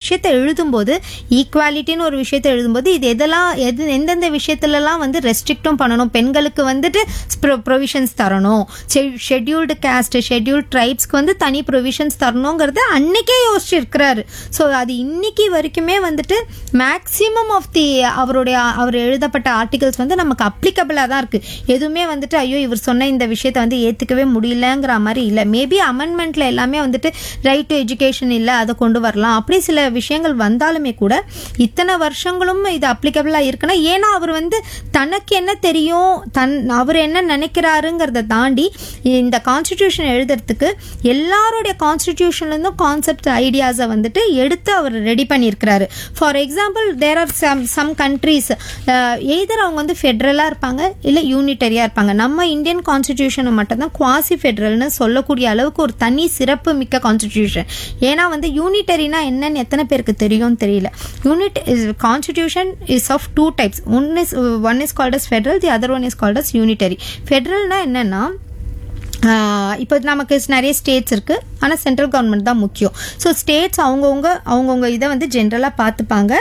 விஷயத்தை எழுதும்போது ஈக்குவாலிட்டின்னு ஒரு விஷயத்தை எழுதும்போது இது எதெல்லாம் எது எந்தெந்த விஷயத்துலலாம் வந்து ரெஸ்ட்ரிக்டும் பண்ணணும் பெண்களுக்கு வந்துட்டு ப்ரொவிஷன்ஸ் தரணும் ஷெட்யூல்டு கேஸ்ட் ஷெட்யூல்டு ட்ரைப்ஸ்க்கு வந்து தனி ப்ரொவிஷன்ஸ் தரணுங்கிறத அன்னைக்கே யோசிச்சிருக்கிறாரு ஸோ அது இன்னைக்கு வரைக்குமே வந்துட்டு மேக்ஸிமம் ஆஃப் தி அவருடைய அவர் எழுதப்பட்ட ஆர்டிகல்ஸ் வந்து நமக்கு அப்ளிகபிளாக தான் இருக்கு எதுவுமே வந்துட்டு ஐயோ இவர் சொன்ன இந்த விஷயத்தை வந்து ஏற்றுக்கவே முடியலங்கிற மாதிரி இல்லை மேபி அமெண்ட்மெண்ட்ல எல்லாமே வந்துட்டு ரைட் டு எஜுகேஷன் இல்லை அதை கொண்டு வரலாம் அப்படி சில விஷயங்கள் வந்தாலுமே கூட இத்தனை வருஷங்களும் இது அப்ளிகபிளாக இருக்குன்னா ஏன்னா அவர் வந்து தனக்கு என்ன தெரியும் தன் அவர் என்ன நினைக்கிறாருங்கிறத தாண்டி இந்த கான்ஸ்டிடியூஷன் எழுதுறதுக்கு எல்லாருடைய கான்ஸ்டிடியூஷன்லேருந்தும் கான்செப்ட் ஐடியாஸை வந்துட்டு எடுத்து அவர் ரெடி பண்ணியிருக்கிறாரு for example there are some some countries either அவங்க வந்து ஃபெட்ரலாக இருப்பாங்க இல்லை யூனிட்டரியாக இருப்பாங்க நம்ம இந்தியன் கான்ஸ்டிடியூஷனை மட்டும்தான் குவாசி ஃபெட்ரல்னு சொல்லக்கூடிய அளவுக்கு ஒரு தனி சிறப்பு மிக்க கான்ஸ்டிடியூஷன் ஏன்னா வந்து யூனிட்டரினா என்னன்னு எத்தனை பேருக்கு தெரியும்னு தெரியல unit constitution is of two types one is one is called as federal the other one is called as unitary ஃபெட்ரல்னா என்னன்னா ஆஹ் இப்போ நமக்கு நிறைய ஸ்டேட்ஸ் இருக்கு ஆனால் சென்ட்ரல் கவர்மெண்ட் தான் முக்கியம் ஸோ ஸ்டேட்ஸ் அவங்கவுங்க அவங்கவுங்க இதை வந்து ஜென்ரலாக பார்த்துப்பாங்க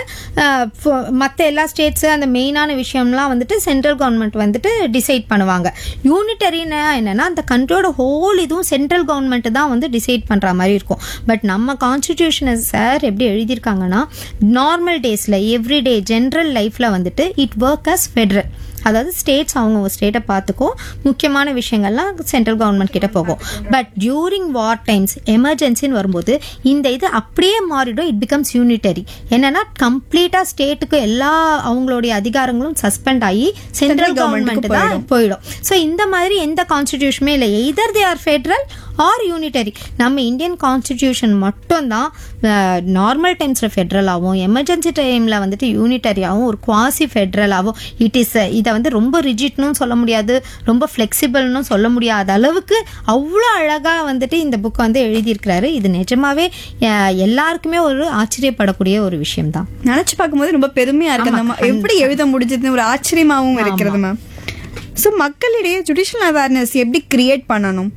மற்ற எல்லா ஸ்டேட்ஸு அந்த மெயினான விஷயம்லாம் வந்துட்டு சென்ட்ரல் கவர்மெண்ட் வந்துட்டு டிசைட் பண்ணுவாங்க யூனிட்டரினா என்னன்னா அந்த கண்ட்ரியோட ஹோல் இதுவும் சென்ட்ரல் கவர்மெண்ட் தான் வந்து டிசைட் பண்ணுற மாதிரி இருக்கும் பட் நம்ம கான்ஸ்டிடியூஷனை சார் எப்படி எழுதியிருக்காங்கன்னா நார்மல் டேஸில் எவ்ரிடே ஜென்ரல் லைஃப்பில் வந்துட்டு இட் ஒர்க் அஸ் ஃபெட்ரல் அதாவது ஸ்டேட்ஸ் அவங்கவுங்க ஸ்டேட்டை பார்த்துக்கும் முக்கியமான விஷயங்கள்லாம் சென்ட்ரல் கவர்மெண்ட் கிட்ட போகும் பட் டியூரிங் வார் டைம்ஸ் எமர்ஜென்சின்னு வரும்போது இந்த இது அப்படியே மாறிடும் இட் பிகம்ஸ் யூனிட்டரி என்னன்னா கம்ப்ளீட்டா ஸ்டேட்டுக்கு எல்லா அவங்களுடைய அதிகாரங்களும் சஸ்பெண்ட் ஆகி சென்ட்ரல் கவர்மெண்ட் தான் போயிடும் ஸோ இந்த மாதிரி எந்த கான்ஸ்டிடியூஷனுமே இல்லை either they are federal or unitary நம்ம இந்தியன் கான்ஸ்டிடியூஷன் மட்டும்தான் நார்மல் டைம்ஸில் ஃபெட்ரலாகவும் எமர்ஜென்சி டைமில் வந்துட்டு யூனிட்டரியாகவும் ஒரு குவாசி ஃபெட்ரலாகவும் இட் இஸ் இதை வந்து ரொம்ப ரிஜிட்னும் சொல்ல முடியாது ரொம்ப ஃப்ளெக்சிபிள்னு சொல்ல முடியாத அளவுக்கு அவ்வளோ அழகாக வந்துட்டு இந்த புக் வந்து எழுதியிருக்கிறாரு இது நிஜமாவே அஹ், எல்லாருக்குமே ஒரு ஆச்சரியப்படக்கூடிய ஒரு விஷயம் தான் நினைச்சு பார்க்கும்போது ரொம்ப பெருமையா இருக்கு அந்த மா- எப்படி எழுத முடிஞ்சதுன்னு ஒரு ஆச்சரியமாவும் இருக்கிறது மேம் ஸோ மக்களிடையே ஜுடிஷியல் அவேர்னஸ் எப்படி கிரியேட் பண்ணணும்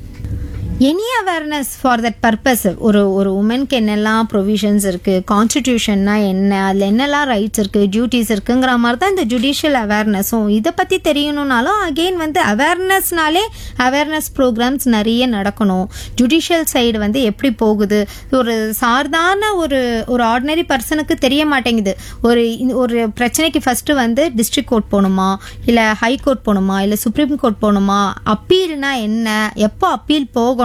any awareness for that purpose ஒரு ஒரு உமனுக்கு என்னெல்லாம் ப்ரொவிஷன்ஸ் இருக்கு கான்ஸ்டிடியூஷன்னா என்ன அதில் என்னெல்லாம் ரைட்ஸ் இருக்கு டியூட்டிஸ் இருக்குங்கிற மாதிரி தான் இந்த ஜுடிஷியல் அவேர்னஸும் இதை பற்றி தெரியணும்னாலும் அகெயின் வந்து அவேர்னஸ்னாலே அவேர்னஸ் ப்ரோக்ராம்ஸ் நிறைய நடக்கணும் ஜுடிஷியல் சைடு வந்து எப்படி போகுது ஒரு சாதாரண ஒரு ஒரு ஆர்டினரி பர்சனுக்கு தெரிய மாட்டேங்குது ஒரு இந்த- ஒரு பிரச்சனைக்கு ஃபர்ஸ்ட் வந்து டிஸ்ட்ரிக்ட் கோர்ட் போகணுமா இல்லை ஹை கோர்ட் போகணுமா இல்லை சுப்ரீம் கோர்ட் போகணுமா அப்பீல்னா என்ன எப்போ அப்பீல் போகணும்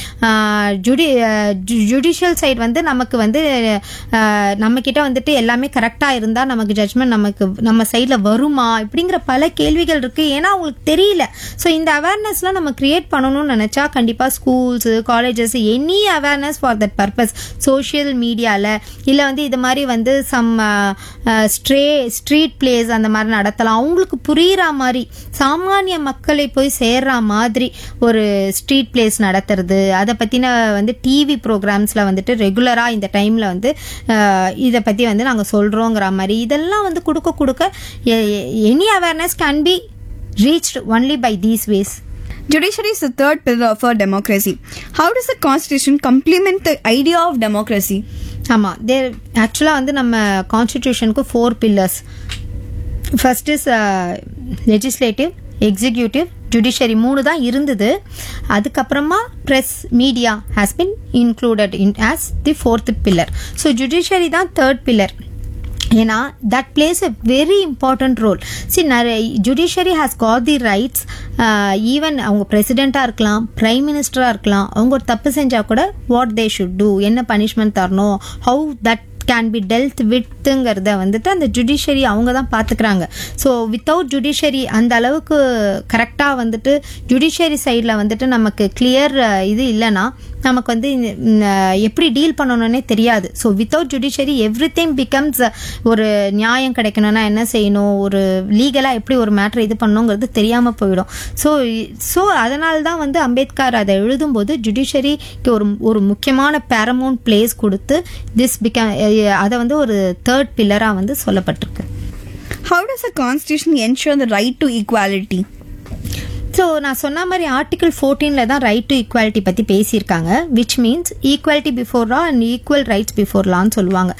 ஜுடி ஜுடிஷியல் சைடு வந்து நமக்கு வந்து ஆஹ், நம்ம கிட்ட வந்துட்டு எல்லாமே கரெக்டாக இருந்தால் நமக்கு ஜட்மெண்ட் நமக்கு நம்ம சைடில் வருமா இப்படிங்கிற பல கேள்விகள் இருக்கு ஏன்னா அவங்களுக்கு தெரியல ஸோ இந்த அவேர்னஸ்லாம் நம்ம கிரியேட் பண்ணணும்னு நினச்சா கண்டிப்பாக schools colleges any awareness for that purpose social மீடியாவில் இல்லை வந்து இது மாதிரி வந்து சம் ஸ்ட்ரே ஸ்ட்ரீட் பிளேஸ் அந்த மாதிரி நடத்தலாம் அவங்களுக்கு புரியுற மாதிரி சாமானிய மக்களை போய் சேர்ற மாதிரி ஒரு ஸ்ட்ரீட் பிளேஸ் நடத்துறது அதை பற்றின வந்து டிவி ப்ரோக்ராம்ஸில் வந்துட்டு ரெகுலராக இந்த டைமில் வந்து அஹ், இதை பற்றி வந்து நாங்கள் சொல்கிறோங்கிற மாதிரி இதெல்லாம் வந்து கொடுக்க கொடுக்க any awareness can be reached only by these ways Judiciary is the third pillar of our democracy. How does the constitution complement the idea of democracy? ஆமாம் தேர் ஆக்சுவலாக வந்து நம்ம கான்ஸ்டிடியூஷனுக்கு four pillars first is legislative executive judiciary மூணு தான் இருந்தது அதுக்கப்புறமா press media has been included in as the fourth pillar so judiciary தான் தேர்ட் பில்லர் ஏன்னா that plays a very important role see நிறைய judiciary has got the rights even அவங்க பிரசிடெண்ட்டாக இருக்கலாம் பிரைம் மினிஸ்டராக இருக்கலாம் அவங்க ஒரு தப்பு செஞ்சால் கூட வாட் தே ஷுட் டூ என்ன பனிஷ்மெண்ட் தரணும் how that can be dealt வித்துங்கிறத வந்துட்டு அந்த ஜுடிஷியரி அவங்க தான் பார்த்துக்கிறாங்க ஸோ வித்தவுட் ஜுடிஷியரி அந்த அளவுக்கு கரெக்டாக வந்துட்டு ஜுடிஷியரி சைடில் வந்துட்டு நமக்கு கிளியர் இது இல்லைன்னா நமக்கு வந்து இந்த- இந்த எப்படி டீல் பண்ணணும்னே தெரியாது so without judiciary everything becomes ஒரு நியாயம் கிடைக்கணும்னா என்ன செய்யணும் ஒரு லீகலாக எப்படி ஒரு மேட்ரு இது பண்ணணுங்கிறது தெரியாமல் போயிடும் ஸோ ஸோ அதனால தான் வந்து அம்பேத்கர் அதை எழுதும்போது ஜுடிஷியரிக்கு ஒரு ஒரு முக்கியமான பேரமௌண்ட் பிளேஸ் கொடுத்து திஸ் பிகம் அதை வந்து ஒரு தேர்ட் பில்லராக வந்து சொல்லப்பட்டிருக்கு How does the constitution ensure the right to equality? So நான் சொன்ன மாதிரி ஆர்டிகல் ஃபோர்டீனில் தான் ரைட் டு ஈக்குவாலிட்டி பற்றி பேசியிருக்காங்க which means equality before law and equal rights before லான்னு சொல்லுவாங்க